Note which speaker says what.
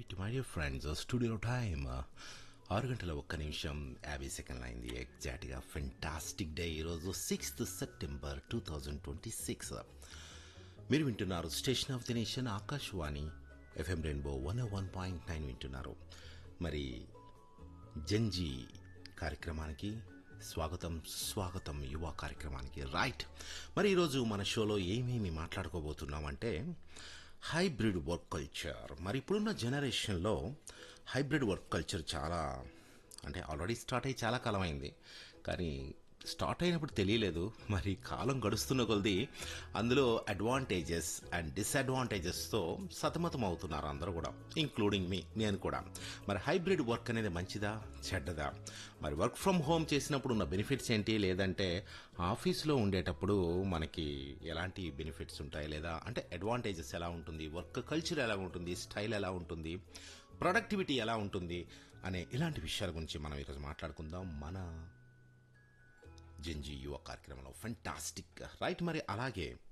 Speaker 1: right my dear friends studio time ఆరు గంటల ఒక్క నిమిషం యాభై సెకండ్లు అయింది ఎగ్జాక్ట్గా ఫెంటాస్టిక్ డే ఈరోజు sixth September two thousand twenty six మీరు వింటున్నారు station of the nation Akashvani FM rainbow one one point nine వింటున్నారు మరి జంజీ కార్యక్రమానికి స్వాగతం స్వాగతం యువ కార్యక్రమానికి రైట్ మరి ఈరోజు మన షోలో ఏమేమి మాట్లాడుకోబోతున్నామంటే హైబ్రిడ్ వర్క్ కల్చర్ మరి ఇప్పుడున్న జనరేషన్లో హైబ్రిడ్ వర్క్ కల్చర్ చాలా అంటే ఆల్రెడీ స్టార్ట్ అయ్యి చాలా కాలం అయింది కానీ స్టార్ట్ అయినప్పుడు తెలియలేదు మరి కాలం గడుస్తున్న కొలది అందులో అడ్వాంటేజెస్ అండ్ డిసడ్వాంటేజెస్తో సతమతం అవుతున్నారు అందరూ కూడా ఇంక్లూడింగ్ మీ నేను కూడా మరి హైబ్రిడ్ వర్క్ అనేది మంచిదా చెడ్డదా మరి వర్క్ ఫ్రమ్ హోమ్ చేసినప్పుడు ఉన్న బెనిఫిట్స్ ఏంటి లేదంటే ఆఫీస్లో ఉండేటప్పుడు మనకి ఎలాంటి బెనిఫిట్స్ ఉంటాయి లేదా అంటే అడ్వాంటేజెస్ ఎలా ఉంటుంది వర్క్ కల్చర్ ఎలా ఉంటుంది స్టైల్ ఎలా ఉంటుంది ప్రొడక్టివిటీ ఎలా ఉంటుంది అనే ఇలాంటి విషయాల గురించి మనం ఈరోజు మాట్లాడుకుందాం మన జంజీ యువ కార్యక్రమంలో ఫెంటాస్టిక్ రైట్ మరి అలాగే